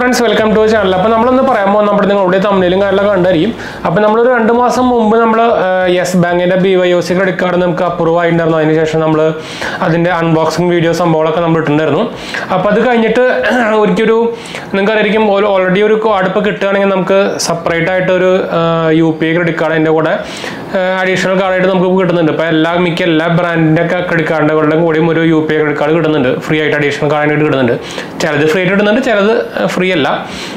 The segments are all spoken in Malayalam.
ഫ്രണ്ട്സ് വെൽക്കം ടു ചാനൽ അപ്പോൾ നമ്മളൊന്ന് പറയാൻ പോകുന്ന നമ്മുടെ നിങ്ങളുടെ തമ്മിലും കാര്യങ്ങളൊക്കെ കണ്ടായിരിക്കും അപ്പോൾ നമ്മളൊരു രണ്ട് മാസം മുമ്പ് നമ്മൾ യെസ് ബാങ്കിൻ്റെ B Y O C credit card നമുക്ക് അപ്രൂവ് ആയിട്ടുണ്ടായിരുന്നു അതിന് ശേഷം നമ്മൾ അതിൻ്റെ അൺബോക്സിങ് വീഡിയോ സംഭവങ്ങളൊക്കെ നമ്മൾ ഇട്ടിട്ടുണ്ടായിരുന്നു അപ്പോൾ അത് കഴിഞ്ഞിട്ട് ഒരിക്കലൊരു നിങ്ങൾക്ക് അറിയായിരിക്കും ഓൾറെഡി ഒരു കാർഡ് ഇപ്പോൾ കിട്ടുകയാണെങ്കിൽ നമുക്ക് സെപ്പറേറ്റ് ആയിട്ട് ഒരു U P I credit card അതിൻ്റെ കൂടെ അഡീഷണൽ കാർഡായിട്ട് നമുക്ക് കിട്ടുന്നുണ്ട് ഇപ്പോൾ എല്ലാ മിക്ക എല്ലാ ബ്രാൻഡിൻ്റെ ഒക്കെ ക്രെഡിറ്റ് കാർഡുകളുടെ കൂടിയും ഒരു U P I credit card കിട്ടുന്നുണ്ട് ഫ്രീ ആയിട്ട് അഡീഷണൽ കാർഡായിട്ട് കിട്ടുന്നുണ്ട് ചിലത് ഫ്രീ ആയിട്ട് കിട്ടുന്നുണ്ട് ചിലത് ഫ്രീ അല്ല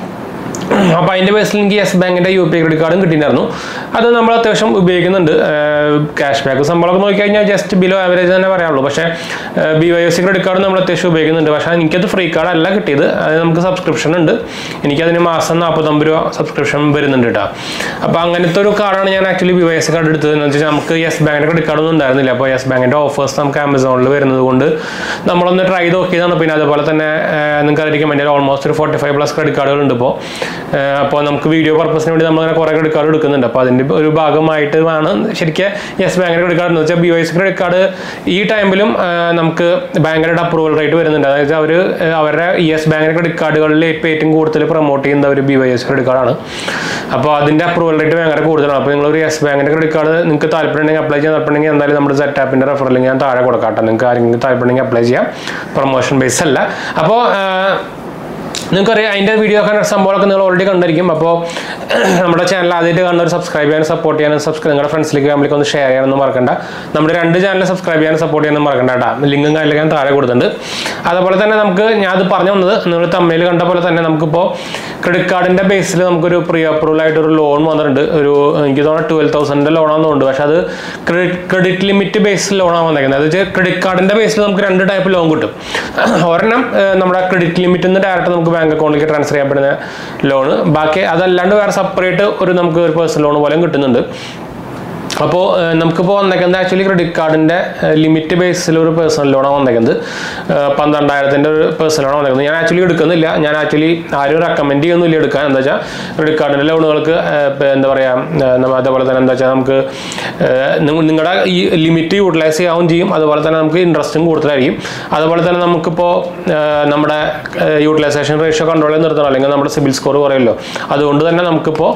അപ്പോൾ അതിൻ്റെ ബേസിൽ എനിക്ക് യെസ് ബാങ്കിൻ്റെ യു പി ഐ ക്രെഡിറ്റ് കാർഡും കിട്ടിയിട്ടുണ്ടായിരുന്നു അത് നമ്മൾ അത്യാവശ്യം ഉപയോഗിക്കുന്നുണ്ട് ക്യാഷ് ബാക്ക് സംഭവമൊക്കെ നോക്കിക്കഴിഞ്ഞാൽ ജസ്റ്റ് ബിലോ ആവറേജ് തന്നെ പറയാനുള്ളൂ പക്ഷേ B Y S C credit card നമ്മൾ അത്യാവശ്യം ഉപയോഗിക്കുന്നുണ്ട് പക്ഷേ എനിക്കത് ഫ്രീ കാർഡ് അല്ല കിട്ടിയത് അത് നമുക്ക് സബ്സ്ക്രിപ്ഷൻ ഉണ്ട് എനിക്കതിന് മാസം നാൽപ്പത്തൊമ്പത് രൂപ സബ്സ്ക്രിപ്ഷൻ വരുന്നുണ്ട് കേട്ടോ അപ്പോൾ അങ്ങനത്തെ ഒരു കാർഡാണ് ഞാൻ actually B Y S card എടുത്തത് എന്ന് വെച്ചാൽ നമുക്ക് യെസ് ബാങ്കിൻ്റെ ക്രെഡിറ്റ് കാർഡൊന്നും ഉണ്ടായിരുന്നില്ല അപ്പോൾ യെസ് ബാങ്കിൻ്റെ ഓഫേഴ്സ് നമുക്ക് ആമസോണിൽ വരുന്നത് കൊണ്ട് നമ്മളൊന്ന് ട്രൈ ചെയ്ത് നോക്കിയതാണ് പിന്നെ അതുപോലെ തന്നെ നിങ്ങൾക്ക് അറിയിക്കും എൻ്റെ ഓൾമോസ്റ്റ് ഒരു ഫോർട്ടി ഫൈവ് പ്ലസ് ക്രെഡിറ്റ് കാർഡുകൾ ഉണ്ട് ഇപ്പോൾ അപ്പോൾ നമുക്ക് വീഡിയോ പർപ്പസിന് വേണ്ടി നമ്മൾ അങ്ങനെ കുറേ ക്രെഡിറ്റ് കാർഡ് എടുക്കുന്നുണ്ട് അപ്പോൾ അതിൻ്റെ ഒരു ഭാഗമായിട്ട് ആണ് ശരിക്കും യെസ് ബാങ്കിൻ്റെ ക്രെഡിറ്റ് കാർഡ് എന്ന് വെച്ചാൽ ബി വൈസ് ക്രെഡിറ്റ് കാർഡ് ഈ ടൈമിലും നമുക്ക് ബാങ്കിൻ്റെ അപ്രൂവൽ റേറ്റ് വരുന്നുണ്ട് അതായത് അവർ അവരുടെ യെസ് ബാങ്കിൻ്റെ ക്രെഡിറ്റ് കാർഡുകളിൽ ഇപ്പോൾ ഏറ്റവും കൂടുതൽ പ്രൊമോട്ട് ചെയ്യുന്ന ഒരു ബി വൈ എസ് ക്രെഡിറ്റ് കാർഡാണ് അപ്പോൾ അതിൻ്റെ അപ്രൂവൽ റേറ്റ് ഭയങ്കര കൂടുതലാണ് അപ്പോൾ നിങ്ങൾ ഒരു യെസ് ബാങ്കിൻ്റെ ക്രെഡിറ്റ് കാർഡ് നിങ്ങൾക്ക് താല്പര്യമുണ്ടെങ്കിൽ അപ്ലൈ ചെയ്യാൻ താല്പര്യമുണ്ടെങ്കിൽ എന്തായാലും നമ്മുടെ സെറ്റ് ആപ്പിൻ്റെ റെഫറൽ ഞാൻ താഴെ കൊടുക്കാട്ടെ നിങ്ങൾക്ക് ആരെങ്കിലും താല്പര്യമുണ്ടെങ്കിൽ അപ്ലൈ ചെയ്യാം പ്രൊമോഷൻ ബേസ് അല്ല അപ്പോൾ നിങ്ങൾക്കറിയാം അതിൻ്റെ വീഡിയോ ഒക്കെ സംഭവമൊക്കെ നിങ്ങൾ ഓൾറെഡി കണ്ടിരിക്കും അപ്പോൾ നമ്മുടെ ചാനൽ ആദ്യമായിട്ട് കാണുന്നവർ സബ്സ്ക്രൈബ് ചെയ്യാനും സപ്പോർട്ട് ചെയ്യാനും സബ്സ്ക്രൈബ് നിങ്ങളുടെ ഫ്രണ്ട്സിലേക്ക് ഫാമിലിക്ക് ഒന്ന് ഷെയർ ചെയ്യാനൊന്നും മറക്കണ്ട നമ്മുടെ രണ്ട് ചാനൽ സബ്സ്ക്രൈബ് ചെയ്യാനും സപ്പോർട്ട് ചെയ്യാനും മറക്കണ്ട കേട്ടോ ലിങ്കും കാര്യങ്ങളൊക്കെ ഞാൻ താഴെ കൊടുത്തിട്ടുണ്ട് അതുപോലെ തന്നെ നമുക്ക് ഞാൻ അത് പറഞ്ഞു വന്നത് നിങ്ങൾ തമ്മിൽ കണ്ട പോലെ തന്നെ നമുക്കിപ്പോൾ ക്രെഡിറ്റ് കാർഡിൻ്റെ ബേസിൽ നമുക്കൊരു പ്രീ അപ്രൂവൽ ആയിട്ട് ഒരു ലോൺ വന്നിട്ടുണ്ട് ഒരു എനിക്ക് തോന്നുന്നു ട്വൽവ് തൗസൻഡിൻ്റെ ലോണാണെന്ന് തോന്നുന്നു പക്ഷേ അത് ക്രെഡിറ്റ് ക്രെഡിറ്റ് ലിമിറ്റ് ബേസിൽ ലോണാണ് വന്നേക്കുന്നത് അത് ക്രെഡിറ്റ് കാർഡിൻ്റെ ബേസിൽ നമുക്ക് രണ്ട് ടൈപ്പ് ലോൺ കിട്ടും ഒരെണ്ണം നമ്മുടെ ക്രെഡിറ്റ് ലിമിറ്റിൽ നിന്ന് ഡയറക്റ്റ് നമുക്ക് ബാങ്ക് അക്കൗണ്ടിലേക്ക് ട്രാൻസ്ഫർ ചെയ്യപ്പെടുന്ന ലോണ് ബാക്കി അതല്ലാണ്ട് വേറെ സെപ്പറേറ്റ് ഒരു നമുക്ക് ഒരു പേഴ്സണൽ ലോൺ പോലെയും കിട്ടുന്നുണ്ട് അപ്പോൾ നമുക്കിപ്പോൾ വന്നേക്കുന്നത് ആക്ച്വലി ക്രെഡിറ്റ് കാർഡിൻ്റെ ലിമിറ്റ് ബേസിൽ ഒരു പേഴ്സണൽ ലോണാണ് വന്നേക്കുന്നത് പന്ത്രണ്ടായിരത്തിൻ്റെ ഒരു പേഴ്സണൽ ലോണാണ് വന്നേക്കുന്നത് ഞാൻ ആക്ച്വലി എടുക്കുന്നില്ല ഞാൻ ആക്ച്വലി ആരും റെക്കമെൻഡ് ചെയ്യുന്നില്ല എടുക്കാൻ എന്താ വെച്ചാൽ ക്രെഡിറ്റ് കാർഡിൻ്റെ ലോണുകൾക്ക് എന്താ പറയുക അതേപോലെ തന്നെ എന്താ വെച്ചാൽ നമുക്ക് നിങ്ങളുടെ ഈ ലിമിറ്റ് യൂട്ടിലൈസ് ചെയ്യാവും ചെയ്യും അതുപോലെ തന്നെ നമുക്ക് ഇൻട്രസ്റ്റും കൂടുതലായിരിക്കും അതുപോലെ തന്നെ നമുക്കിപ്പോൾ നമ്മുടെ യൂട്ടിലൈസേഷൻ റേഷ്യോ കൺട്രോൾ ചെയ്ത് നിർത്തണം അല്ലെങ്കിൽ നമ്മുടെ സിബിൽ സ്കോർ കുറയല്ലോ അതുകൊണ്ട് തന്നെ നമുക്കിപ്പോൾ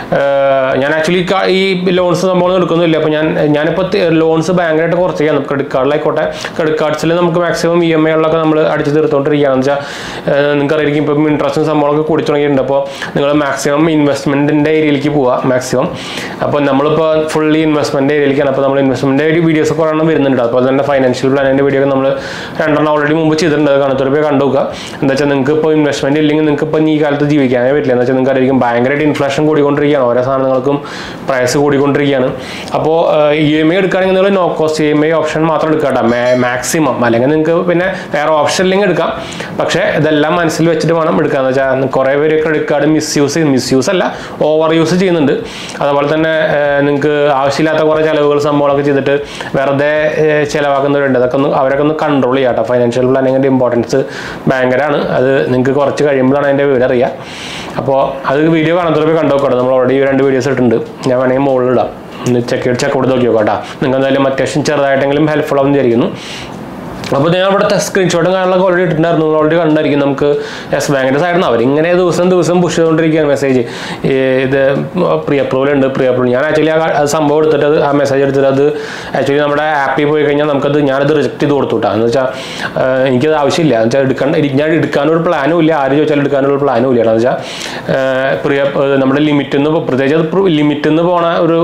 ഞാൻ ആക്ച്വലി ഈ ലോൺസ് നമ്മൾ എടുക്കുന്നില്ല അപ്പോൾ ഞാൻ ഞാനിപ്പോൾ ലോൺസ് ബാങ്കിലായിട്ട് കുറച്ച് ചെയ്യാം ക്രെഡിറ്റ് കാർഡിലായിക്കോട്ടെ ക്രെഡിറ്റ് കാർഡ്സിൽ നമുക്ക് മാക്സിമം ഇ എം ഐകളിലൊക്കെ നമ്മൾ അടിച്ച് തീർത്തുകൊണ്ടിരിക്കുകയാണെന്ന് വെച്ചാൽ നിങ്ങൾക്ക് അറിയാം ഇപ്പം ഇൻട്രസ്റ്റും സംഭവങ്ങളൊക്കെ കൂടി തുടങ്ങിയിട്ടുണ്ട് അപ്പോൾ നിങ്ങൾ മാക്സിമം ഇൻവെസ്റ്റ്മെൻറ്റിൻ്റെ ഏരിയയിലേക്ക് പോവുക മാക്സിമം അപ്പോൾ നമ്മളിപ്പോൾ ഫുള്ളി ഇൻവെസ്റ്റ്മെൻറ്റ് ഏരിയയിലേക്കാണ് അപ്പോൾ നമ്മൾ ഇൻവെസ്റ്റ്മെൻറ്റ് വീഡിയോസ് കുറേ എണ്ണം വരുന്നുണ്ട് അതുപോലെ തന്നെ ഫൈനാൻഷ്യൽ പ്ലാനിൻ്റെ വീഡിയോ നമ്മൾ രണ്ടെണ്ണം ഓൾറെഡി മുമ്പ് ചെയ്തിട്ടുണ്ട് അത് കാണത്തൊരു പോയി കണ്ടു നോക്കുക എന്താ വെച്ചാൽ നിങ്ങൾക്ക് ഇപ്പോൾ ഇൻവെസ്റ്റ്മെൻറ്റ് ഇല്ലെങ്കിൽ നിങ്ങൾക്ക് ഇപ്പോൾ ഈ കാലത്ത് ജീവിക്കാനേ പറ്റില്ല എന്ന് വെച്ചാൽ നിങ്ങൾക്ക് അറിയാം ഭയങ്കരമായിട്ട് ഇൻഫ്ലേഷൻ കൂടിക്കൊണ്ടിരിക്കുകയാണ് ഓരോ സാധനങ്ങൾക്കും പ്രൈസ് കൂടിക്കൊണ്ടിരിക്കുകയാണ് അപ്പോൾ ഇ എം ഐ എടുക്കുകയാണെങ്കിൽ നിങ്ങൾ no cost E M I option മാത്രം എടുക്കട്ടെ മാക്സിമം അല്ലെങ്കിൽ നിങ്ങൾക്ക് പിന്നെ വേറെ ഓപ്ഷൻ ഇല്ലെങ്കിൽ എടുക്കാം പക്ഷേ ഇതെല്ലാം മനസ്സിൽ വെച്ചിട്ട് വേണം എടുക്കാന്ന് വെച്ചാൽ കുറേ പേര് ക്രെഡിറ്റ് കാർഡ് മിസ്യൂസ് ചെയ്യും മിസ്യൂസ് അല്ല ഓവർ യൂസ് ചെയ്യുന്നുണ്ട് അതുപോലെ തന്നെ നിങ്ങൾക്ക് ആവശ്യമില്ലാത്ത കുറേ ചിലവുകൾ സംഭവങ്ങളൊക്കെ ചെയ്തിട്ട് വെറുതെ ചിലവാക്കുന്നവരുണ്ട് അതൊക്കെ ഒന്ന് അവരൊക്കെ ഒന്ന് കൺട്രോൾ ചെയ്യാം കേട്ടോ ഫൈനാൻഷ്യൽ പ്ലാനിങ്ങിൻ്റെ ഇമ്പോർട്ടൻസ് ഭയങ്കരമാണ് അത് നിങ്ങൾക്ക് കുറച്ച് കഴിയുമ്പോഴാണ് അതിൻ്റെ വിവരം അറിയുക അപ്പോൾ അത് വീഡിയോ കാണാത്തവരൊക്കെ കണ്ടോക്കട്ടെ നമ്മൾ ഓൾറെഡി രണ്ട് വീഡിയോസ് ഇട്ടിട്ടുണ്ട് ഞാൻ വേണമെങ്കിൽ മുകളിലിടാം ഒന്ന് ചെക്ക് ചെക്ക് കൊടുത്ത് നോക്കി നോക്കാം കേട്ടോ നിങ്ങൾ എന്തായാലും അത്യാവശ്യം ചെറുതായിട്ടെങ്കിലും ഹെൽപ്ഫുൾ ആവും വിചാരിക്കുന്നു അപ്പോൾ ഞാൻ ഇവിടുത്തെ സ്ക്രീൻഷോട്ടും കാര്യങ്ങളൊക്കെ ഓൾറെഡി ഇട്ടിട്ടുണ്ടായിരുന്നു നിങ്ങൾ ഓൾറെഡി കണ്ടായിരിക്കും നമുക്ക് യെസ് ബാങ്കിൻ്റെ സൈഡിൽ നിന്ന് അവരിങ്ങനെ ദിവസം ദിവസം പുഷ് ചെയ്തുകൊണ്ടിരിക്കുകയാണ് മെസ്സേജ് ഇത് പ്രീ അപ്രൂവൽ ഉണ്ട് പ്രീ അപ്രൂവൽ ഞാൻ ആക്ച്വലി ആ സംഭവം എടുത്തിട്ട് അത് ആ മെസ്സേജ് എടുത്തിട്ട് അത് ആക്ച്വലി നമ്മുടെ ആപ്പിൽ പോയി കഴിഞ്ഞാൽ നമുക്കത് ഞാനത് റിജക്ട് ചെയ്ത് കൊടുത്തു കേട്ടോ എന്ന് വെച്ചാൽ എനിക്കത് ആവശ്യമില്ല എന്ന് വെച്ചാൽ എടുക്കാൻ ഞാൻ എടുക്കാനൊരു പ്ലാനും ഇല്ല ആര് ചോദിച്ചാൽ എടുക്കാനൊരു പ്ലാനും ഇല്ല എന്ന് വെച്ചാൽ പ്രിയ നമ്മുടെ ലിമിറ്റിൽ നിന്ന് പ്രത്യേകിച്ച് അത് ലിമിറ്റിൽ നിന്ന് പോണ ഒരു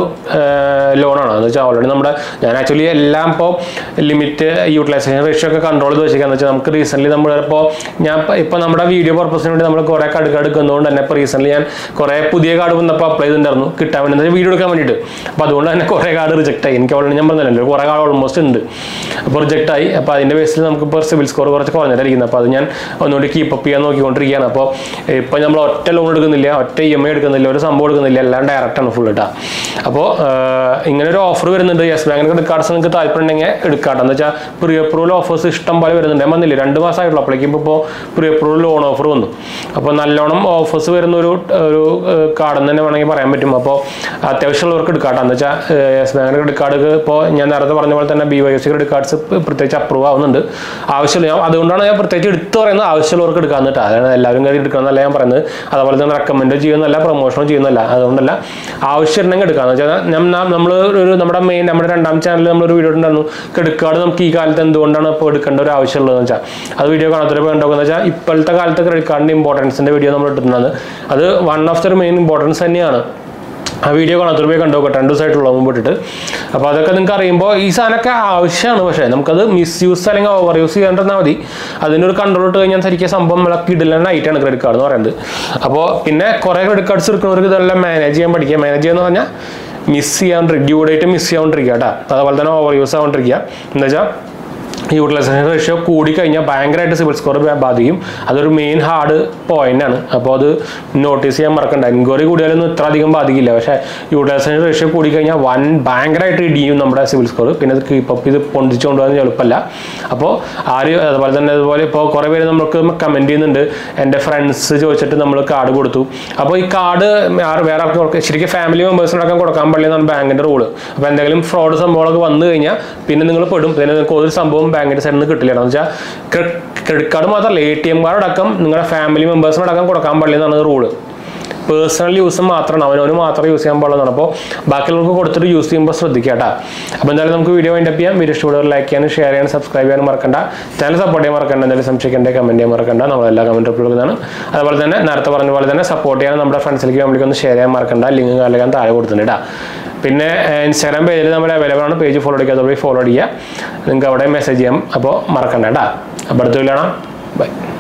ലോണാണ് എന്ന് വെച്ചാൽ ഓൾറെഡി നമ്മുടെ ഞാൻ ആക്ച്വലി എല്ലാം ഇപ്പോൾ ലിമിറ്റ് യൂട്ടിലൈസേഷൻ റേഷ്യോ ഒക്കെ കൺട്രോൾ ചെയ്ത് വെച്ചിരിക്കാന്ന് വെച്ചാൽ നമുക്ക് റീസെന്റ് നമ്മൾ ഇപ്പോൾ ഞാൻ ഇപ്പോൾ നമ്മുടെ വീഡിയോ പർപ്പസിന് വേണ്ടി നമ്മൾ കുറേ കാർഡ് എടുക്കുന്നതുകൊണ്ട് തന്നെ ഇപ്പോൾ റീസെന്റ് ഞാൻ കുറേ പുതിയ കാർഡ് വന്നപ്പോൾ അപ്ലൈ ചെയ്തിട്ടുണ്ടായിരുന്നു കിട്ടാൻ വേണ്ടി വീഡിയോ എടുക്കാൻ വേണ്ടിയിട്ട് അപ്പോൾ അതുകൊണ്ട് തന്നെ കുറേ കാർഡ് റിജക്റ്റ് ആയി എനിക്ക് ഓൾറെഡി ഞാൻ പറഞ്ഞില്ല കുറേ കാർഡ് ഓൾമോസ്റ്റ് ഉണ്ട് അപ്പോൾ റിജക്റ്റ് ആയി അപ്പോൾ അതിൻ്റെ ബേസിൽ നമുക്ക് ഇപ്പോൾ സിവിൽ സ്കോർ കുറച്ച് കുറഞ്ഞിട്ടായിരിക്കുന്നത് അപ്പോൾ അത് ഞാൻ ഒന്നുകൂടി കീപ്പ് അപ്പ് ചെയ്യാൻ നോക്കിക്കൊണ്ടിരിക്കുകയാണ് അപ്പോൾ ഇപ്പോൾ നമ്മൾ ഒറ്റ ലോൺ എടുക്കുന്നില്ല ഒറ്റ ഇ എം ഐ എടുക്കുന്നില്ല ഒരു സംഭവം എടുക്കുന്നില്ല എല്ലാം ഡയറക്റ്റ് ആണ് ഫുൾ ഇട്ടാ അപ്പോൾ ഇങ്ങനെ ഒരു ഓഫർ വരുന്നുണ്ട് യെസ് ബാങ്കിൻ്റെ ക്രെഡിറ്റ് കാർഡ്സ് നിങ്ങൾക്ക് താല്പര്യം ഉണ്ടെങ്കിൽ എടുക്കാട്ടെ എന്ന് വെച്ചാൽ പ്രീ അപ്രൂവൽ ഓഫേഴ്സ് ഇഷ്ടം പോലെ വരുന്നുണ്ട് ഞാൻ വന്നില്ലേ രണ്ട് മാസമായിട്ടുള്ളൂ അപ്പോഴേക്കും ഇപ്പോൾ പ്രീ അപ്രൂവൽ ലോൺ ഓഫർ വന്നു അപ്പോൾ നല്ലോണം ഓഫേഴ്സ് വരുന്ന ഒരു ഒരു കാർഡ് തന്നെ വേണമെങ്കിൽ പറയാൻ പറ്റും അപ്പോൾ അത്യാവശ്യമുള്ളവർക്ക് എടുക്കാം കേട്ടോ എന്ന് വെച്ചാൽ യെസ് ബാങ്കിൻ്റെ ക്രെഡിറ്റ് കാർഡ് ഇപ്പോൾ ഞാൻ നേരത്തെ പറഞ്ഞ പോലെ തന്നെ B Y S credit cards പ്രത്യേകിച്ച് അപ്രൂവ് ആവുന്നുണ്ട് ആവശ്യമില്ല ഞാൻ അതുകൊണ്ടാണ് ഞാൻ പ്രത്യേകിച്ച് എടുത്ത് പറയുന്നത് ആവശ്യമുള്ളവർക്ക് എടുക്കാൻ കേട്ടോ അതാണ് എല്ലാവരും കയറി എടുക്കണമെന്നല്ല ഞാൻ പറയുന്നത് അതുപോലെ തന്നെ റെക്കമെൻഡ് ചെയ്യുന്നല്ല പ്രൊമോഷനോ ചെയ്യുന്നല്ല അതുകൊണ്ടല്ല ആവശ്യമുണ്ടെങ്കിൽ എടുക്കാന്ന് വെച്ചാൽ നമ്മൾ ഒരു നമ്മുടെ മെയിൻ നമ്മുടെ രണ്ടാം ചാനലിൽ നമ്മളൊരു വീഡിയോ ഉണ്ടായിരുന്നു ക്രെഡിറ്റ് കാർഡ് നമുക്ക് ഈ കാലത്ത് എന്തുകൊണ്ടാണ് ഇപ്പോൾ എടുക്കേണ്ട ഒരു ആവശ്യമുള്ളതെന്ന് വെച്ചാൽ അത് വീഡിയോ കാണാത്തൊരു കണ്ടോന്ന് വെച്ചാൽ ഇപ്പോഴത്തെ കാലത്ത് ക്രെഡിറ്റ് കാർഡിൻ്റെ ഇമ്പോർട്ടൻസിൻ്റെ വീഡിയോ നമ്മൾ ഇട്ടിട്ടുള്ളത് അത് one of the main importance തന്നെയാണ് ആ വീഡിയോ കാണാത്തൊരു പോയി കണ്ടു നോക്കട്ടെ രണ്ട് ദിവസമായിട്ടുള്ള മുമ്പ് ഇട്ടിട്ട് അപ്പോൾ അതൊക്കെ നിങ്ങൾക്ക് അറിയുമ്പോൾ ഈ സാധനമൊക്കെ ആവശ്യമാണ് പക്ഷേ നമുക്കത് മിസ്യൂസ് അല്ലെങ്കിൽ ഓവർ യൂസ് ചെയ്യാണ്ടിരുന്നാൽ മതി അതിനൊരു കൺട്രോൾ ഇട്ട് കഴിഞ്ഞാൽ ശരിക്കും സംഭവം നമ്മളെ കിടിലനായിട്ടാണ് ക്രെഡിറ്റ് കാർഡ് എന്ന് പറയുന്നത് അപ്പോൾ പിന്നെ കുറേ ക്രെഡിറ്റ് കാർഡ്സ് എടുക്കുന്നവർക്ക് ഇതെല്ലാം മാനേജ് ചെയ്യാൻ പഠിക്കുക മാനേജ് ചെയ്യാന്ന് പറഞ്ഞാൽ മിസ് ചെയ്യാണ്ടിരിക്കുക ഡ്യൂ ഡേറ്റ് മിസ് ചെയ്യാണ്ടിരിക്കുക കേട്ടോ അതുപോലെ തന്നെ ഓവർ യൂസ് ആവാണ്ടിരിക്കുക എന്താ വെച്ചാൽ യൂട്ടിലൈസേഷൻ റേഷ്യോ കൂടിക്കഴിഞ്ഞാൽ ഭയങ്കരമായിട്ട് സിവിൽ സ്കോർ ബാധിക്കും അതൊരു മെയിൻ ഹാർഡ് പോയിന്റ് ആണ് അപ്പോൾ അത് നോട്ടീസ് ചെയ്യാൻ മറക്കണ്ട എൻക്വയറി കൂടിയാലൊന്നും ഇത്ര അധികം ബാധിക്കില്ല പക്ഷേ യൂട്ടിലൈസേഷൻ റേഷ്യോ കൂടിക്കഴിഞ്ഞാൽ വൺ ഭയങ്കരമായിട്ട് ഇടിയും നമ്മുടെ സിവിൽ സ്കോർ പിന്നെ ഇത് കീപ്പപ്പ് ഇത് പൊന്തിച്ചു കൊണ്ടുപോകാൻ എളുപ്പമല്ല അപ്പോൾ ആര് അതുപോലെ തന്നെ അതുപോലെ ഇപ്പോൾ കുറേ പേര് നമുക്ക് കമൻറ്റ് ചെയ്യുന്നുണ്ട് എൻ്റെ ഫ്രണ്ട്സ് ചോദിച്ചിട്ട് നമ്മൾ കാർഡ് കൊടുത്തു അപ്പോൾ ഈ കാർഡ് വേറെ ആൾക്ക് കൊടുക്കുക ശരിക്കും ഫാമിലി മെമ്പേഴ്സിനടക്കം കൊടുക്കാൻ പാടില്ലെന്നാണ് ബാങ്കിൻ്റെ റൂള് അപ്പോൾ എന്തെങ്കിലും ഫ്രോഡ് സംഭവങ്ങളൊക്കെ വന്നു കഴിഞ്ഞാൽ പിന്നെ നിങ്ങൾ പെടും പിന്നെ നിങ്ങൾക്ക് ഒരു സംഭവം ബാങ്കിൻ്റെ സൈഡിൽ നിന്ന് കിട്ടില്ല എന്ന് വെച്ചാൽ ക്രെഡിറ്റ് കാർഡ് മാത്രമല്ല എ ടി എം കാർഡ് അടക്കം നിങ്ങളുടെ ഫാമിലി മെമ്പേഴ്സിനടക്കം കൊടുക്കാൻ പാടില്ലെന്നാണ് റൂള് പേഴ്സണൽ യൂസ് മാത്രമാണ് അവനവന് മാത്രമേ യൂസ് ചെയ്യാൻ പാടുള്ളതാണ് അപ്പോൾ ബാക്കിയുള്ളവർക്ക് കൊടുത്തിട്ട് യൂസ് ചെയ്യുമ്പോൾ ശ്രദ്ധിക്കുക കേട്ടോ അപ്പോൾ എന്തായാലും നമുക്ക് വീഡിയോ വൈൻഡപ്പ് ചെയ്യാം വീഡിയോ ഇഷ്ടപ്പെടുക ലൈക്ക് ചെയ്യാനും ഷെയർ ചെയ്യാനും സബ്സ്ക്രൈബ് ചെയ്യാനും മറക്കണ്ട ചാനൽ സപ്പോർട്ട് ചെയ്യാൻ മറക്കണ്ട എന്തെങ്കിലും സംശയിക്കേണ്ട കമൻറ്റ് ചെയ്യാൻ മറക്കണ്ട നമ്മളെല്ലാ കമൻറ്റ് കൊടുക്കുന്നതാണ് അതുപോലെ തന്നെ നേരത്തെ പറഞ്ഞ പോലെ തന്നെ സപ്പോർട്ട് ചെയ്യാൻ നമ്മുടെ ഫ്രണ്ട്സിലേക്ക് ഫാമിലിക്ക് ഒന്ന് ഷെയർ ചെയ്യാൻ മറക്കണ്ട ലിങ്ക് അല്ലെങ്കിൽ താഴെ കൊടുത്തിട്ടുണ്ട് കേട്ടോ പിന്നെ ഇൻസ്റ്റാഗ്രാം പേജിൽ നമ്മൾ അവൈലബിൾ ആണ് പേജ് ഫോളോ അടിക്കുക അതുവഴി ഫോളോ ചെയ്യുക നിങ്ങൾക്ക് അവിടെ മെസ്സേജ് ചെയ്യാം അപ്പോൾ മറക്കണ്ട കേട്ടോ അപ്പോൾ അടുത്ത കാണാം ബൈ